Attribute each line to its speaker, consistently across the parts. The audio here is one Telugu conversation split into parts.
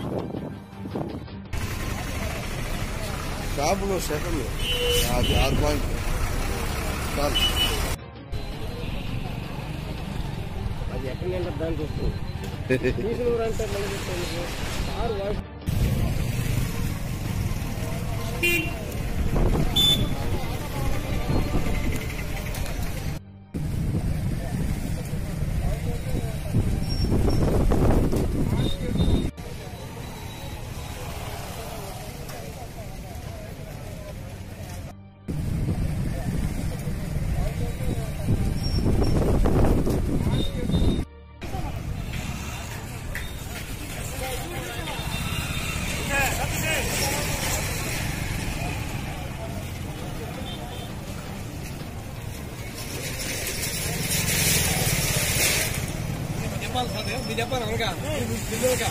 Speaker 1: షాపులో సెకండ్ అది ఆరు పాయింట్ చాలు
Speaker 2: అది ఎక్కడి నుంచి దానికి వస్తుంది తీసుకుని అంటే మళ్ళీ చెప్తాను ఆరు వాయిస్
Speaker 3: చెప్పాలి సార్ మీరు చెప్పాలి అనగా బిల్లుగా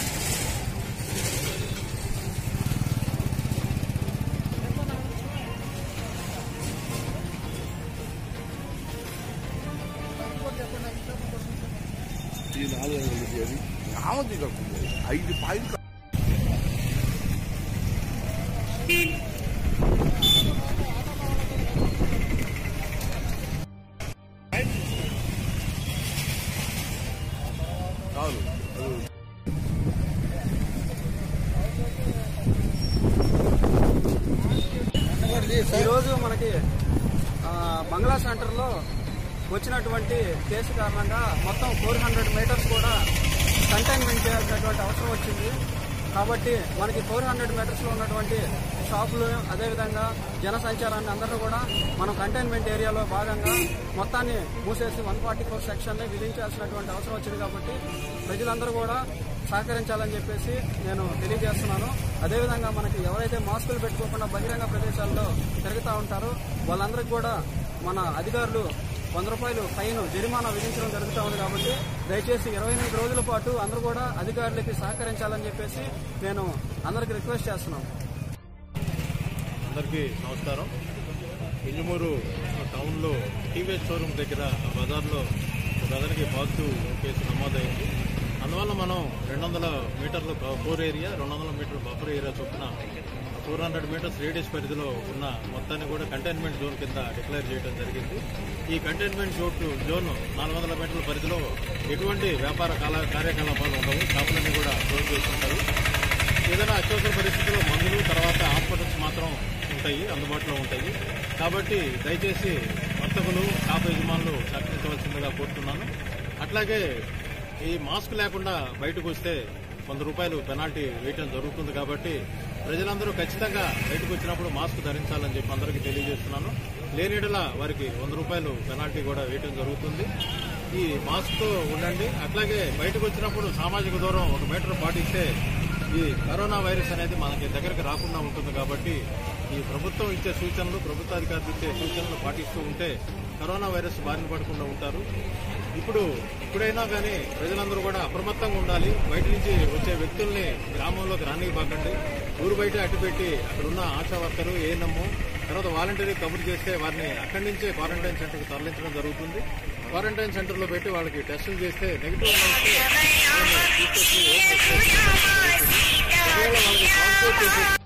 Speaker 1: ఈ నాలుగు వందలకి అది ఆమె కాకుండా ఐదు పాయింట్ చాలు అది
Speaker 4: ఈరోజు మనకి ఆ, బంగ్లా సెంటర్లో వచ్చినటువంటి కేసు కారణంగా మొత్తం ఫోర్ హండ్రెడ్ మీటర్స్ కూడా కంటైన్మెంట్ చేయాల్సినటువంటి అవసరం వచ్చింది కాబట్టి మనకి ఫోర్ హండ్రెడ్ మీటర్స్లో ఉన్నటువంటి షాపులు అదేవిధంగా జన సంచారాన్ని అందరూ కూడా మనం కంటైన్మెంట్ ఏరియాలో భాగంగా మొత్తాన్ని మూసేసి వన్ ఫార్టీ ఫోర్ సెక్షన్ని విధించాల్సినటువంటి అవసరం వచ్చింది కాబట్టి ప్రజలందరూ కూడా సహకరించాలని చెప్పేసి నేను తెలియజేస్తున్నాను అదేవిధంగా మనకి ఎవరైతే మాస్కులు పెట్టుకోకుండా బహిరంగ ప్రదేశాల్లో తిరుగుతూ ఉంటారో వాళ్ళందరికీ కూడా మన అధికారులు వంద రూపాయలు ఫైన్ జరిమానా విధించడం జరుగుతూ ఉంది కాబట్టి దయచేసి ఇరవై ఎనిమిది రోజుల పాటు అందరూ కూడా అధికారులకి సహకరించాలని చెప్పేసి నేను అందరికి రిక్వెస్ట్ చేస్తున్నాను
Speaker 5: అందరికీ నమస్కారం ఇంజమూరు టౌన్లో టీవీఎస్ షోరూమ్ దగ్గర ఆ బజార్లో ఒక అతనికి పాజిటివ్ కేసు నమోదైంది అందువల్ల మనం రెండు వందల మీటర్ల ఫోర్ ఏరియా రెండు వందల మీటర్ల బఫర్ ఏరియా చొప్పున ఫోర్ హండ్రెడ్ మీటర్స్ రేడియస్ పరిధిలో ఉన్న మొత్తాన్ని కూడా కంటైన్మెంట్ జోన్ కింద డిక్లేర్ చేయడం జరిగింది ఈ కంటైన్మెంట్ జోన్ జోన్ నాలుగు వందల మీటర్ల పరిధిలో ఎటువంటి వ్యాపార కాల- కార్యకలాపాలు ఉండవు షాపులన్నీ కూడా క్లోజ్ చేసి ఉంటాయి ఏదైనా అత్యవసర పరిస్థితుల్లో మందులు తర్వాత హాస్పిటల్స్ మాత్రం ఉంటాయి అందుబాటులో ఉంటాయి కాబట్టి దయచేసి వర్తకులు షాప్ యజమానులు సహకరించవలసిందిగా కోరుతున్నాను అట్లాగే ఈ మాస్క్ లేకుండా బయటకు వస్తే వంద రూపాయలు పెనాల్టీ వేయటం జరుగుతుంది కాబట్టి ప్రజలందరూ ఖచ్చితంగా బయటకు వచ్చినప్పుడు మాస్క్ ధరించాలని చెప్పి అందరికీ తెలియజేస్తున్నాను లేనిడల వారికి వంద రూపాయలు పెనాల్టీ కూడా వేయటం జరుగుతుంది ఈ మాస్క్ తో ఉండండి అట్లాగే బయటకు వచ్చినప్పుడు సామాజిక దూరం ఒక మీటర్ పాటిస్తే ఈ కరోనా వైరస్ అనేది మనకి దగ్గరకు రాకుండా ఉంటుంది కాబట్టి ఈ ప్రభుత్వం ఇచ్చే సూచనలు ప్రభుత్వాధికారులు ఇచ్చే సూచనలు పాటిస్తూ ఉంటే కరోనా వైరస్ బారిన పడకుండా ఉంటారు ఇప్పుడు ఇప్పుడైనా కానీ ప్రజలందరూ కూడా అప్రమత్తంగా ఉండాలి బయట నుంచి వచ్చే వ్యక్తుల్ని గ్రామంలోకి రానివ్వకండి ఊరు బయట అడ్డుపెట్టి అక్కడున్న ఆశా వర్కరు ఏఎన్ఎం తర్వాత వాలంటీర్ కబుర్ చేస్తే వారిని అక్కడి నుంచే క్వారంటైన్ సెంటర్కి తరలించడం జరుగుతుంది క్వారంటైన్ సెంటర్లో పెట్టి వాళ్ళకి టెస్టులు చేస్తే నెగిటివ్ వస్తే వాళ్ళని తీసుకొచ్చి హోమ్ ఐసోలేషన్ చేసి ఒకవేళ వాళ్ళకి పాజిటివ్ కేసెస్